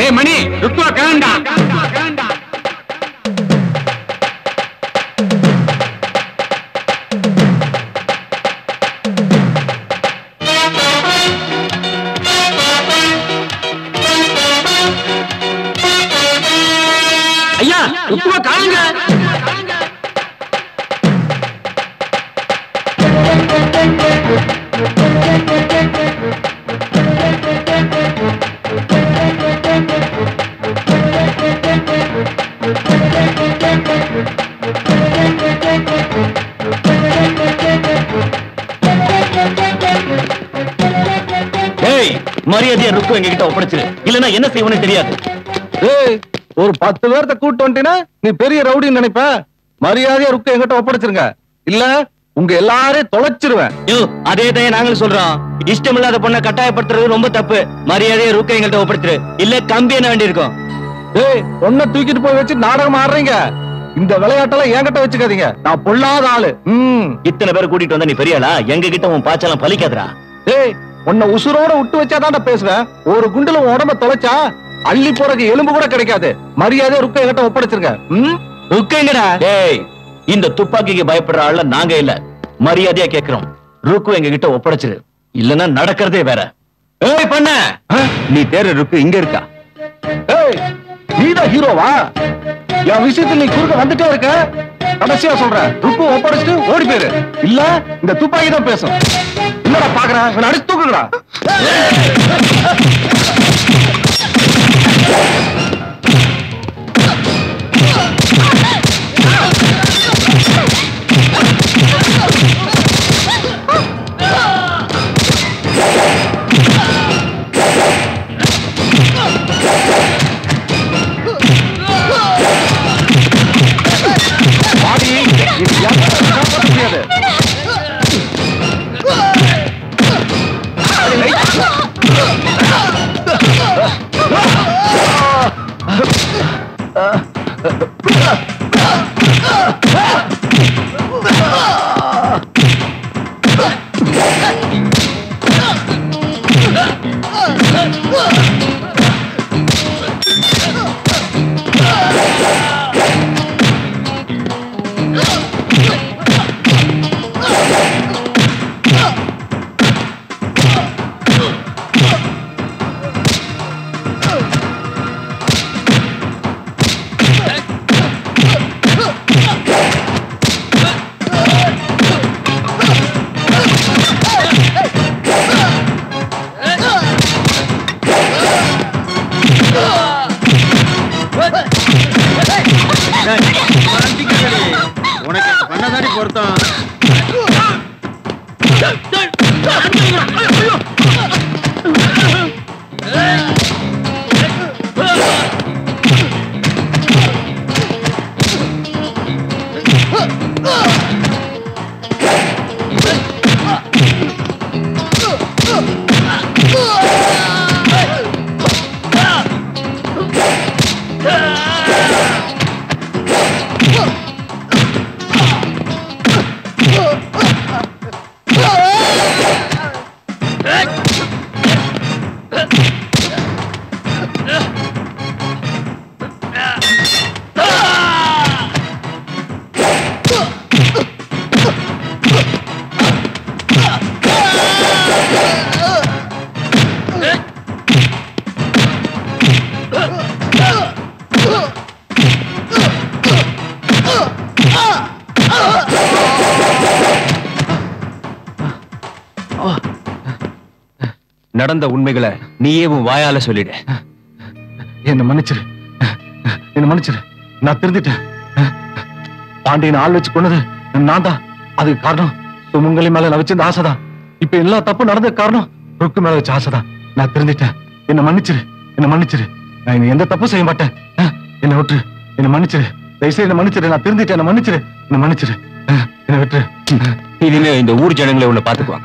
டேய் மணி ருத்துவா கிளண்டா ஐயா ருத்துவா காணுங்க ஏய் மரியாதையா ருக்கு எங்க கிட்ட ஒப்படைச்சிரு இல்லனா என்ன செய்வனே தெரியாது ஏய் ஒரு பத்து பேர்த்த கூட்டு வந்துட்டீனா நீ பெரிய ரவுடின்னு நினைப்ப மரியாதையா ருக்கு என்கிட்ட ஒப்படைச்சிருங்க இல்ல உங்க எல்லாரையும் தொலைச்சிருவேன் யோ அதே தான் நாங்களும் சொல்றோம் இஷ்டமில்லாத பொண்ணை கட்டாயப்படுத்துறது ரொம்ப தப்பு மரியாதையா ருக்கு எங்கள்கிட்ட ஒப்படைச்சிரு இல்ல கம்பி என்ன வேண்டியிருக்கும் ஏய் பொண்ணை தூக்கிட்டு போய் வச்சு நாடகம் ஆடுறீங்க இந்த விளையாட்டெல்லாம் என்கிட்ட வச்சுக்காதீங்க நான் பொல்லாத ஆளு ம் இத்தனை பேர் கூட்டிட்டு வந்தா நீ பெரியாளா எங்க கிட்ட உன் பாச்சாலம் பலிக்காதடா ஏய் உன்னை உசுரோட விட்டு வச்சாதான்டா பேசுவேன் ஒரு குண்டுல உன் உடம்ப தொலைச்சா அள்ளி போறதுக்கு எலும்பு கூட கிடைக்காது மரியாதையா ருக்க என்கிட்ட ஒப்படைச்சிருங்க ம் ருக்குங்கடா டேய் இந்த துப்பாக்கிக்கு பயப்படுற ஆள்ல நாங்க இல்ல மரியாதையா கேக்குறோம் ருக்கு எங்க கிட்ட ஒப்படைச்சிரு இல்லனா நடக்கிறதே வேற ஏய் பண்ண நீ தேர்ற ருக்கு இங்க இருக்கா ஏய் நீதான் ஹீரோவா என் விஷயத்துல நீ குறுக்க வந்துட்டே இருக்க கடைசியா சொல்றேன் ருக்கு ஒப்படைச்சிட்டு ஓடி போயிரு இல்ல இந்த துப்பாக்கி தான் பேசும் என்னடா பாக்குறேன் இவனை அடிச்சு தூக்குங்கடா பாடி இது யாராலும் காப்பாற்ற முடியாது உனக்கு பண்ணதாடி பொருத்தம் நடந்த உண்மைகளை நீயே உன் வாயால சொல்லிடு என்ன மன்னிச்சிரு என்ன மன்னிச்சிரு நான் திருந்திட்டேன் பாண்டியன் ஆள் வச்சு கொண்டது நான் தான் அதுக்கு காரணம் சுமங்கலி மேல நான் வச்சிருந்த ஆசைதான் இப்ப எல்லா தப்பு நடந்ததுக்கு காரணம் ருக்கு மேல வச்ச ஆசைதான் நான் திருந்திட்டேன் என்ன மன்னிச்சிரு என்ன மன்னிச்சிரு நான் இனி எந்த தப்பும் செய்ய மாட்டேன் அஹ், என்னை விட்டுரு என்ன மன்னிச்சிரு தயவுசெய்து என்ன மன்னிச்சிரு நான் திருந்திட்டேன் என்ன மன்னிச்சிரு என்ன மன்னிச்சிரு அஹ், என்னை விட்டுரு இனிமே இந்த ஊர் ஜனங்களை உன்னை பாத்துக்குவாங்க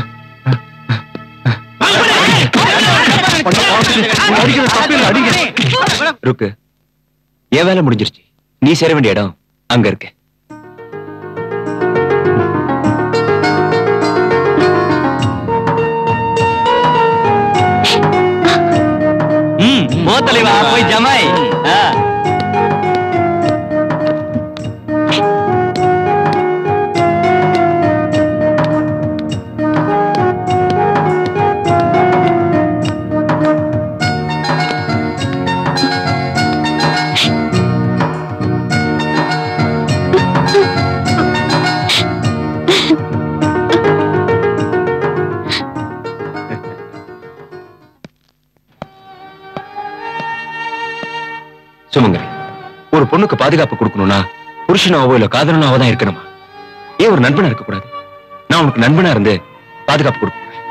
பண்ண பாவத்துக்கு உன்னை அடிக்கிறது தப்பு இல்லை, அடிங்க ருக்கு என் வேலை முடிஞ்சிருச்சு நீ சேர வேண்டிய இடம் அங்க இருக்கு ம் மோத்த தலைவா போய் ஜமாய் ஆ. சுமங்கலி ஒரு பொண்ணுக்கு பாதுகாப்பு கொடுக்கணும்னா புருஷனாவோ இல்ல காதலனாவோ தான் இருக்கணுமா ஏன் ஒரு நண்பனா இருக்க கூடாது நான் உனக்கு நண்பனா இருந்து பாதுகாப்பு கொடுக்க போறேன்.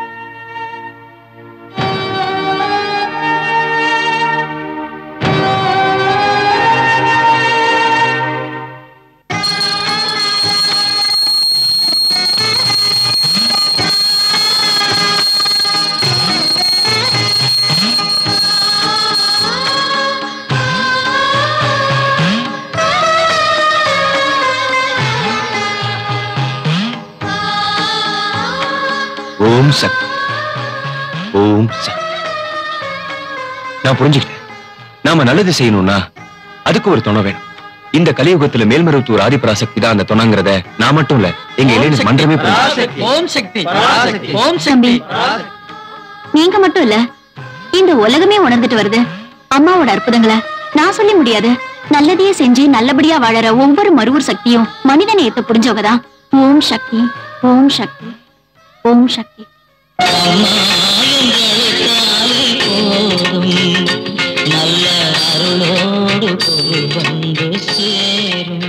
ஓம் சக்தி ஓம் சக்தி நான் புரிஞ்சுக்கிட்டேன் நாம நல்லது செய்யணும்னா அதுக்கு ஒரு துணை வேணும் இந்த கலியுகத்துல மேல்மருவத்தூர் ஆதிபராசக்தி தான் அந்த துணைங்கிறத நான் மட்டும் இல்ல எங்க இளைஞர் மன்றமே புரிஞ்சுக்கிட்டேன். ஓம் சக்தி ஓம் தம்பி நீங்க மட்டும் இல்ல இந்த உலகமே உணர்ந்துட்டு வருது அம்மாவோட அற்புதங்களை நான் சொல்ல முடியாது நல்லதையே செஞ்சு நல்லபடியா வாழற ஒவ்வொரு மருவூர் சக்தியும் மனித நேயத்தை புரிஞ்சவங்க தான் ஓம் சக்தி ஓம் சக்தி ஓம் சக்தி நல்ல அருளோடு பொருள் வந்து சேரும்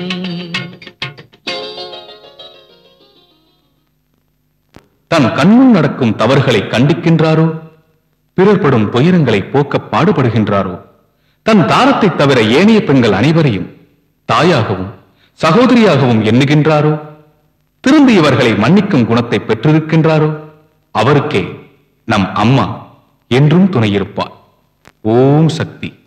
தன் கண்முன் நடக்கும் தவறுகளை கண்டிக்கின்றாரோ பிறர் படும் துயரங்களை போக்க பாடுபடுகின்றாரோ தன் தாரத்தை தவிர ஏனைய பெண்கள் அனைவரையும் தாயாகவும் சகோதரியாகவும் எண்ணுகின்றாரோ திரும்பி இவர்களை மன்னிக்கும் குணத்தை பெற்றிருக்கின்றாரோ அவருக்கே நம் அம்மா என்றும் துணையிருப்பார் ஓம் சக்தி